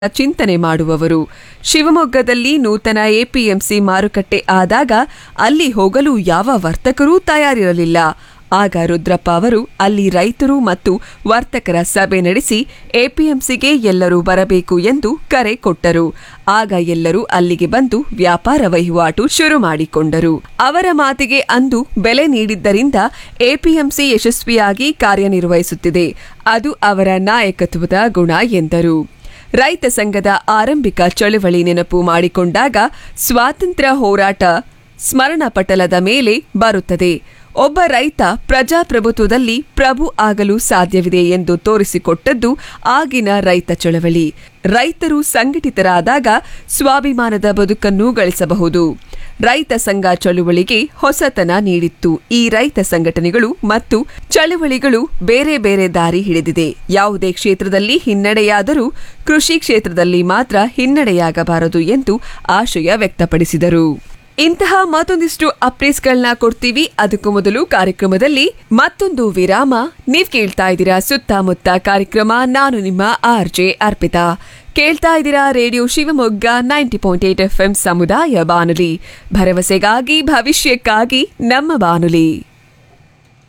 ಚಿಂತನೆ ಮಾಡುವವರು ಶಿವಮೊಗ್ಗದಲ್ಲಿ ನೂತನ ಎಪಿಎಂಸಿ ಮಾರುಕಟ್ಟೆ ಆದಾಗ ಅಲ್ಲಿ ಹೋಗಲು ಯಾವ ವರ್ತಕರೂ ತಯಾರಿರಲಿಲ್ಲ ಆಗ ರುದ್ರಪ್ಪ ಅವರು ಅಲ್ಲಿ ರೈತರು ಮತ್ತು ವರ್ತಕರ ಸಭೆ ನಡೆಸಿ ಎಪಿಎಂಸಿಗೆ ಎಲ್ಲರೂ ಬರಬೇಕು ಎಂದು ಕರೆ ಕೊಟ್ಟರು ಆಗ ಎಲ್ಲರೂ ಅಲ್ಲಿಗೆ ಬಂದು ವ್ಯಾಪಾರ ವಹಿವಾಟು ಶುರು ಮಾಡಿಕೊಂಡರು ಅವರ ಮಾತಿಗೆ ಅಂದು ಬೆಲೆ ನೀಡಿದ್ದರಿಂದ ಎಪಿಎಂಸಿ ಯಶಸ್ವಿಯಾಗಿ ಕಾರ್ಯನಿರ್ವಹಿಸುತ್ತಿದೆ ಅದು ಅವರ ನಾಯಕತ್ವದ ಗುಣ ಎಂದರು ರೈತ ಸಂಘದ ಆರಂಭಿಕ ಚಳವಳಿ ನೆನಪು ಮಾಡಿಕೊಂಡಾಗ ಸ್ವಾತಂತ್ರ್ಯ ಹೋರಾಟ ಸ್ಮರಣ ಪಟಲದ ಮೇಲೆ ಬರುತ್ತದೆ ಒಬ್ಬ ರೈತ ಪ್ರಜಾಪ್ರಭುತ್ವದಲ್ಲಿ ಪ್ರಭು ಆಗಲು ಸಾಧ್ಯವಿದೆ ಎಂದು ತೋರಿಸಿಕೊಟ್ಟದ್ದು ಆಗಿನ ರೈತ ಚಳವಳಿ ರೈತರು ಸಂಘಟಿತರಾದಾಗ ಸ್ವಾಭಿಮಾನದ ಬದುಕನ್ನು ಗಳಿಸಬಹುದು ರೈತ ಸಂಘ ಚಳುವಳಿಗೆ ಹೊಸತನ ನೀಡಿತ್ತು ಈ ರೈತ ಸಂಘಟನೆಗಳು ಮತ್ತು ಚಳುವಳಿಗಳು ಬೇರೆ ಬೇರೆ ದಾರಿ ಹಿಡಿದಿದೆ ಯಾವುದೇ ಕ್ಷೇತ್ರದಲ್ಲಿ ಹಿನ್ನಡೆಯಾದರೂ ಕೃಷಿ ಕ್ಷೇತ್ರದಲ್ಲಿ ಮಾತ್ರ ಹಿನ್ನಡೆಯಾಗಬಾರದು ಎಂದು ಆಶಯ ವ್ಯಕ್ತಪಡಿಸಿದರು ಇಂತಹ ಮತ್ತೊಂದಿಷ್ಟು ಅಪ್ಡೇಟ್ಸ್ಗಳನ್ನ ಕೊಡ್ತೀವಿ ಅದಕ್ಕೂ ಮೊದಲು ಕಾರ್ಯಕ್ರಮದಲ್ಲಿ ಮತ್ತೊಂದು ವಿರಾಮ ನೀವ್ ಕೇಳ್ತಾ ಇದ್ದೀರಾ ಸುತ್ತಮುತ್ತ ಕಾರ್ಯಕ್ರಮ ನಾನು ನಿಮ್ಮ ಆರ್ ಜೆ ಅರ್ಪಿತಾ ಕೇಳ್ತಾ ಇದ್ದೀರಾ radio Shivamogga ninety point eight F ಸಮುದಾಯ ಬಾನುಲಿ ಭರವಸೆಗಾಗಿ ಭವಿಷ್ಯಕ್ಕಾಗಿ ನಮ್ಮ ಬಾನುಲಿ